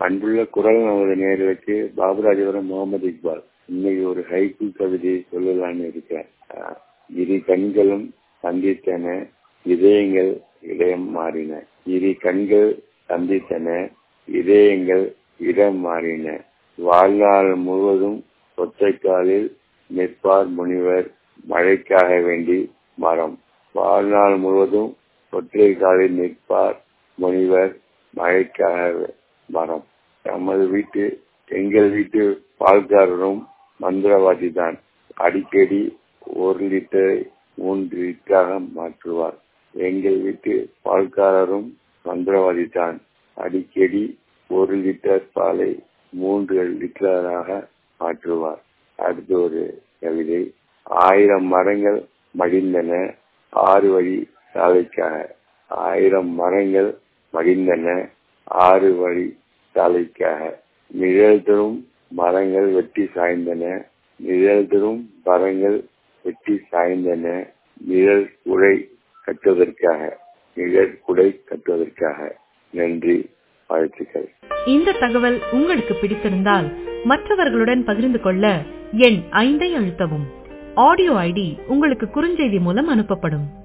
அன்புள்ள குரல் நமது நேர்களுக்கு பாபுராஜபுரம் முகமது இக்பால் இன்னைக்கு ஒரு ஹைக்கு கவிதையை சொல்லலான்னு இருக்கேன் அஹ், இரு கண்களும் சந்தித்தன இதயங்கள் இடம் மாறின இரு கண்கள் சந்தித்தன இதயங்கள் இடம் மாறின வாழ்நாள் முழுவதும் ஒற்றை காலில் நிற்பார் முனிவர் மழைக்காக வேண்டி மரம் வாழ்நாள் முழுவதும் ஒற்றை காலில் நிற்பார் முனிவர் மழைக்காக மரம் நமது வீட்டு எங்கள் வீட்டு பால்காரரும் மந்திரவாதி தான் அடிக்கடி ஒரு லிட்டரை மூன்று லிட்டராக மாற்றுவார் எங்கள் வீட்டு பால்காரரும் மந்திரவாதி தான் அடிக்கடி ஒரு லிட்டர் பாலை மூன்று லிட்டராக மாற்றுவார் அடுத்து ஒரு கவிதை ஆயிரம் மரங்கள் மடிந்தன ஆறு வழி சாலைக்காக ஆயிரம் மரங்கள் மடிந்தன ஆறு வழி சாலைக்காக நிழல் தரும் மரங்கள் வெட்டி சாய்ந்தன நிழல் தரும் மரங்கள் வெட்டி சாய்ந்தன நிழல் குடை கட்டுவதற்காக நிழல் குடை கட்டுவதற்காக நன்றி வாழ்த்துக்கள் இந்த தகவல் உங்களுக்கு பிடித்திருந்தால் மற்றவர்களுடன் பகிர்ந்து கொள்ள எண் ஐந்தை அழுத்தவும் ஆடியோ ஐடி உங்களுக்கு குறுஞ்செய்தி மூலம் அனுப்பப்படும்